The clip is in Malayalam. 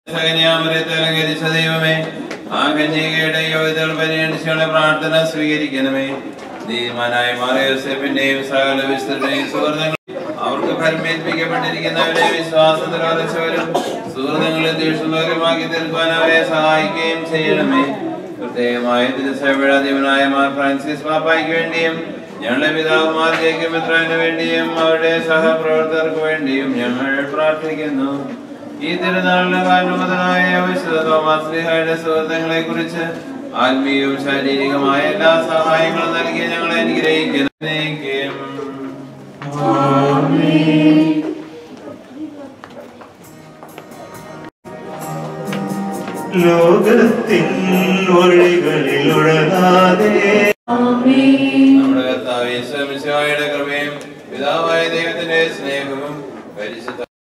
സകന്യാമരത്തെ അലങ്കരിച്ച ദൈവമേ ആ കന്യകയുടെ യോഗ്യതകൾ പരിഗണിച്ചുള്ള പ്രാർത്ഥന സ്വീകരിക്കണമേ നീതിമാനായ മാറിയോസെഫിന്റെയും സകല വിശുദ്ധരുടെയും സുഹൃത്തുക്കൾ അവർക്ക് ഫലമേൽപ്പിക്കപ്പെട്ടിരിക്കുന്നവരെ വിശ്വാസത്തിൽ ഉറച്ചവരും സുഹൃത്തുക്കളെ തീക്ഷണവരുമാക്കി തീർക്കുവാൻ അവരെ സഹായിക്കുകയും ചെയ്യണമേ പ്രത്യേകമായ തിരുസഭയുടെ മാർ ഫ്രാൻസിസ് പാപ്പായ്ക്ക് വേണ്ടിയും ഞങ്ങളുടെ പിതാവുമാർ ജേക്ക് മിത്രന് വേണ്ടിയും അവരുടെ സഹപ്രവർത്തകർക്ക് വേണ്ടിയും ഞങ്ങൾ പ്രാർത്ഥിക്കുന്നു ഈ തിരുനാളിന് കാരണമുതലായ വിശുദ്ധ തോമാസ് ശ്രീഹയുടെ സുഹൃത്തുക്കളെ കുറിച്ച് ആത്മീയവും ശാരീരികമായ എല്ലാ സഹായങ്ങളും നൽകി ഞങ്ങളെ അനുഗ്രഹിക്കുന്നേക്കും ലോകത്തിൻ വഴികളിൽ ഉഴകാതെ നമ്മുടെ കർത്താവ് യേശുമിശിഹായുടെ കൃപയും പിതാവായ ദൈവത്തിന്റെ സ്നേഹവും പരിശുദ്ധ